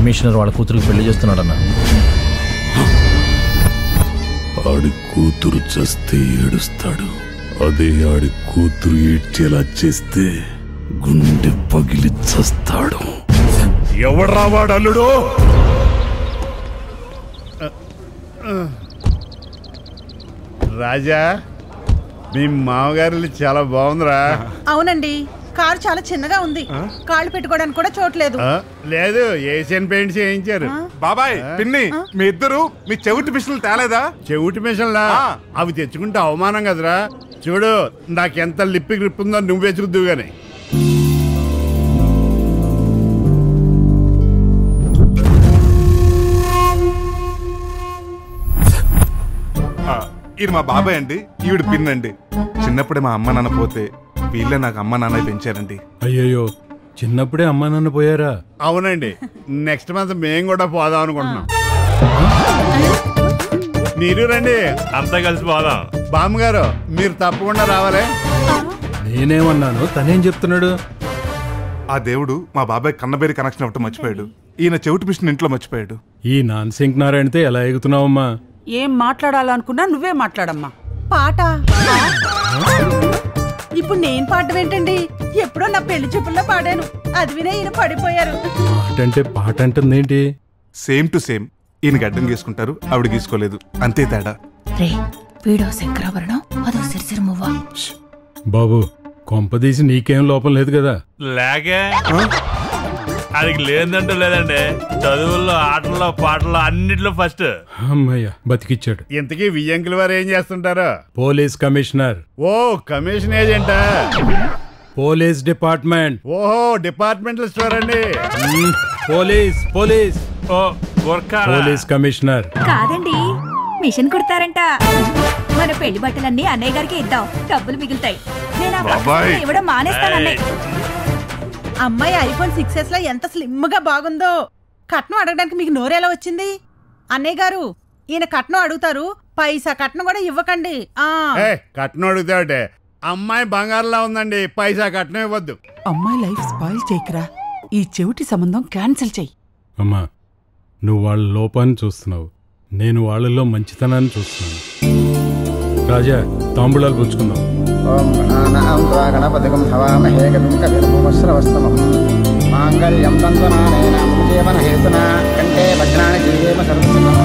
Commissioner వాళ్ళ కూతురికి పెళ్లి చేస్తున్నాడన్న ఆడి కూతురు చస్తే ఏడుస్తాడు అదే ఆడి కూతురు ఏడ్చేలా చేస్తే గుండె పగిలి చస్తాడు ఎవడ్రా వాడు అల్లుడు రాజా మీ మామగారి చాలా బాగుందిరా అవునండి కారు చాలా చిన్నగా ఉంది కాళ్ళు పెట్టుకోవడానికి కూడా చోట్లేదు ఆ, లేదు ఏషియన్ పెయింట్స్ చేయించారు బాబాయ్ పిన్ని మీ ఇద్దరు మీ చెవిటి మిషన్లు తేలేదా చెవిటి మిషన్లా ఆ. అవి తెచ్చుకుంటే అవమానం కదరా చూడు నాకెంత లిప్పి గ్రిప్ ఉందో నువ్వే చూద్దు గాని ఆ, ఈయన మా బాబాయ్ అండి ఈవిడ పిన్ అండి చిన్నప్పుడే మా అమ్మ నాన్న పోతే వీళ్ళే నాకు అమ్మ నాన్న పెంచారండి అయ్యయ్యో చిన్నప్పుడే అమ్మా నాన్న పోయారా అవునండి నెక్స్ట్ మంత్ మేము కూడా పోదాం అనుకుంటున్నాం మీరు రండి అంతా కలిసి పోదాం బామ్మగారు మీరు తప్పకుండా రావాలి నేనేమన్నాను తనేం చెప్తున్నాడు ఆ దేవుడు మా బాబాయ్ కన్నబేరి కనెక్షన్ అవ్వటం మర్చిపోయాడు ఈయన చెవిటి మిషన్ ఇంట్లో మర్చిపోయాడు ఈ నాన్ సింక్ నారాయణతో ఎలా ఎగుతున్నావమ్మా ఏం మాట్లాడాలనుకున్నా నువ్వే మాట్లాడమ్మా పాట ఇప్పుడు నేను పాడడం ఏంటండి ఎప్పుడో నా పెళ్లి చూపుల్లో పాడాను అది వినే ఈయన పడిపోయారు పాట అంటే పాట అంటుందేంటి సేమ్ టు సేమ్ ఈయన గడ్డం గీసుకుంటారు ఆవిడ గీసుకోలేదు అంతే తేడా రే వీడో శంకరాభరణం అదో సిరిసిరి మువ్వ బాబు కొంపదీసి నీకేం లోపం లేదు కదా లేకే అది లేదంటూ లేదండి చదువుల్లో ఆటల్లో పాటల్లో అన్నిట్లో ఫస్ట్ అమ్మయ్య బతికిచ్చాడు ఇంతకీ వియ్యంకుల వారు ఏం చేస్తుంటారు పోలీస్ కమిషనర్ ఓ కమిషన్ ఏజెంటా పోలీస్ డిపార్ట్మెంట్ ఓహో డిపార్ట్మెంటల్ స్టోర్ అండి మ్మ్, పోలీస్ పోలీస్ ఓ గుర్కా పోలీస్ కమిషనర్ కాదండి మిషన్ కుడతారంట మన పెళ్లి బట్టలన్నీ అన్నయ్య గారికి ఇద్దాం డబ్బులు మిగులుతాయి నేను ఆ బాబాయ్. బట్టలు ఇవ్వడం మానేస్తాను అన్నయ్య అమ్మాయి ఐఫోన్ సిక్స్ ఎస్ లో ఎంత స్లిమ్ గా బాగుందో కట్నం అడగడానికి మీకు నోరెలా వచ్చింది అన్నయ్య గారు ఈయన కట్నం అడుగుతారు పైసా కట్నం కూడా ఇవ్వకండి ఆ ఏ కట్నం అడుగుతావుటే అమ్మాయి బంగారులా ఉందండి పైసా కట్నం ఇవ్వద్దు అమ్మాయి లైఫ్ స్పాయిల్ చేయకరా ఈ చెవిటి సంబంధం క్యాన్సిల్ చెయ్యి అమ్మా నువ్వు వాళ్ళ లోపాన్ని చూస్తున్నావు నేను వాళ్ళలో మంచితనాన్ని చూస్తున్నాను రాజా తాంబూలాలు పుచ్చుకుందాం ఓం గణానాం త్వా గణపతిగం హవామహే గం కవిర్భూమశ్రవస్తమం మాంగళ్యం తంతునానేన జీవన హేతునా కంటే భద్రాణి జీవేమ సర్వసమం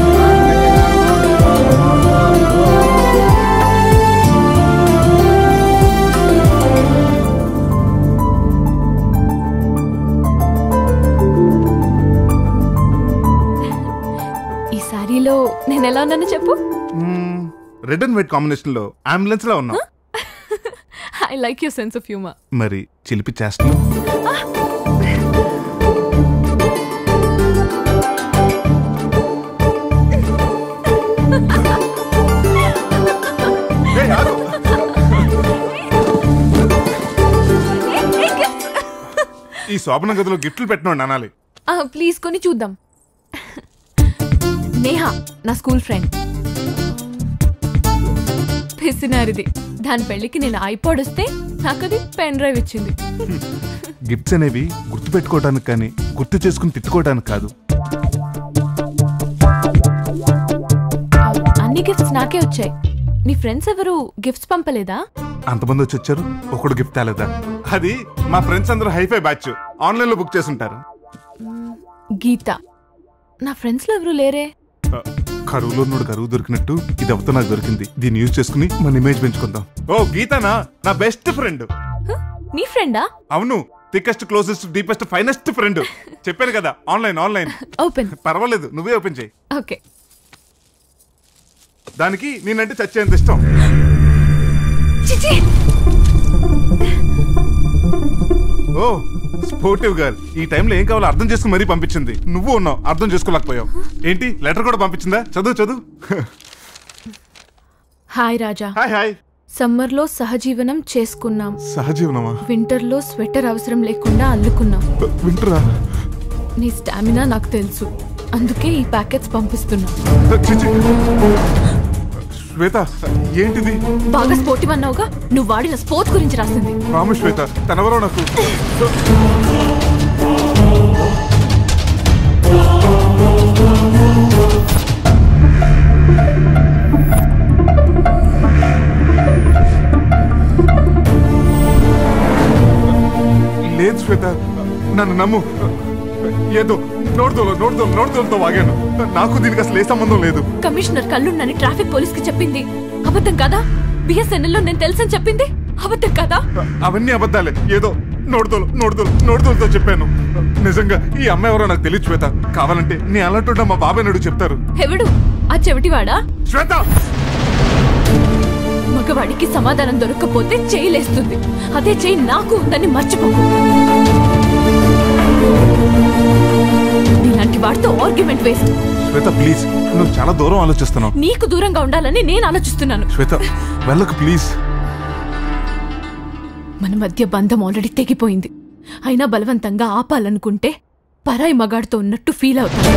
ఈ సారీలో నేను ఎలా ఉన్నాను చెప్పు రెడ్ అండ్ వైట్ కాంబినేషన్ లో అంబులెన్స్ లో ఉన్నాం I like your sense of humour మరి చిలిపి చేష్టలు ఏయ్, ఆగు. ఈ శోభన గదిలో గిఫ్ట్లు పెట్టినోండి అనాలి ప్లీజ్ కొని చూద్దాం నేహా నా స్కూల్ ఫ్రెండ్ పిసినారిది దాని పెళ్ళికి నేను ఐపాడ్ వస్తే నాకు అది పెన్ డ్రైవ్ ఇచ్చింది గిఫ్ట్స్ అనేవి గుర్తు పెట్టుకోవడానికి కానీ గుర్తు చేసుకుని తిట్టుకోవడానికి కాదు అన్ని గిఫ్ట్స్ నాకే వచ్చాయి నీ ఫ్రెండ్స్ ఎవరు గిఫ్ట్స్ పంపలేదా అంతమంది వచ్చి వచ్చారు ఒకడు గిఫ్ట్ తేలేదా అది మా ఫ్రెండ్స్ అందరూ హైఫై బ్యాచ్ ఆన్లైన్ లో బుక్ చేసుంటారు గీత నా ఫ్రెండ్స్ లో ఎవరు లేరే ఆ, కరువులో నుండి కరువు దొరికినట్టు ఇది అవుతా నాకు దొరికింది దీన్ని యూజ్ చేసుకుని మన ఇమేజ్ పెంచుకుందాం ఓ గీతనా నా బెస్ట్ ఫ్రెండ్ హ? నీ ఫ్రెండా అవును thickest closest deepest finest friend చెప్పాను కదా ఆన్లైన్ ఆన్లైన్ ఓపెన్ పర్వాలేదు నువ్వే ఓపెన్ చేయి ఓకే దానికి నేనంటే చచ్చేంత ఇష్టం చిచి ఓ స్పోర్టివ్ గర్ల్ ఈ టైంలో ఏం కావాలో అర్థం చేసుకుని మరీ పంపించింది నువ్వు ఉన్నావు అర్థం చేసుకోలేకపోయావు ఏంటి లెటర్ కూడా పంపించిందా చదువు చదువు హాయ్ రాజా హాయ్ హాయ్ సమ్మర్లో సహజీవనం చేసుకున్నాం సహజీవనమా వింటర్లో స్వెటర్ అవసరం లేకుండా అల్లుకున్నాం వింటరా నీ స్టామినా నాకు తెలుసు అందుకే ఈ ప్యాకెట్స్ పంపిస్తున్నా శ్వేత ఏంటిది బాగా స్పోర్టివ్ అన్నావుగా నువ్వు వాడిన స్పోర్ట్స్ గురించి రాసింది రాము శ్వేత తనవరో నాకు శ్వేత నన్ను నమ్ము ఏదో నోడుదోలు నోడుదోలు నోడుదోలతో వాగాను నాకు దీనికి అసలు ఏ సంబంధం లేదు కమిషనర్ కళ్ళున్నని ట్రాఫిక్ పోలీస్ కి చెప్పింది అబద్ధం కదా బిఎస్ఎన్ఎల్ లో నేను తెలుసని చెప్పింది అబద్ధం కదా అవన్నీ అబద్ధాలే ఏదో నోడుదోలు నోడుదోలు నోడుదోలతో చెప్పాను నిజంగా ఈ అమ్మాయి ఎవరో నాకు తెలియదు శ్వేత కావాలంటే నీ అలాంటి మా బాబాయ్ నడు చెప్తారు ఎవడు ఆ చెవిటివాడా శ్వేత మగవాడికి సమాధానం దొరకకపోతే చేయలేస్తుంది అదే చేయి నాకు ఉందని మర్చిపోకు నీలాంటి వాడితో ఆర్గ్యుమెంట్ వేస్ట్ శ్వేత ప్లీజ్ నువ్వు చాలా దూరం ఆలోచిస్తున్నావు నీకు దూరంగా ఉండాలని నేను ఆలోచిస్తున్నాను శ్వేత వెళ్ళకు ప్లీజ్ మన మధ్య బంధం ఆల్రెడీ తెగిపోయింది అయినా బలవంతంగా ఆపాలనుకుంటే పరాయి మగాడితో ఉన్నట్టు ఫీల్ అవుతుంది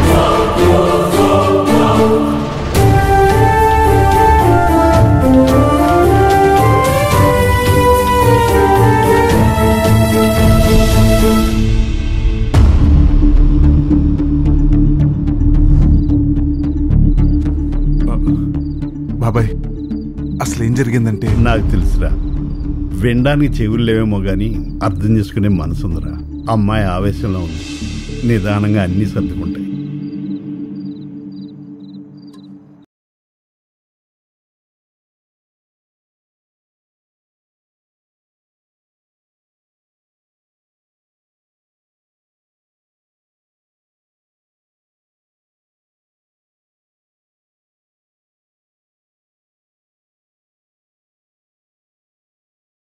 బాబాయ్ అసలు ఏం జరిగిందంటే నాకు తెలుసురా వినడానికి చెవులు లేవేమో గాని అర్థం చేసుకునే మనసుందిరా అమ్మాయి ఆవేశంలో ఉంది నిదానంగా అన్నీ సర్దుకుంటాయి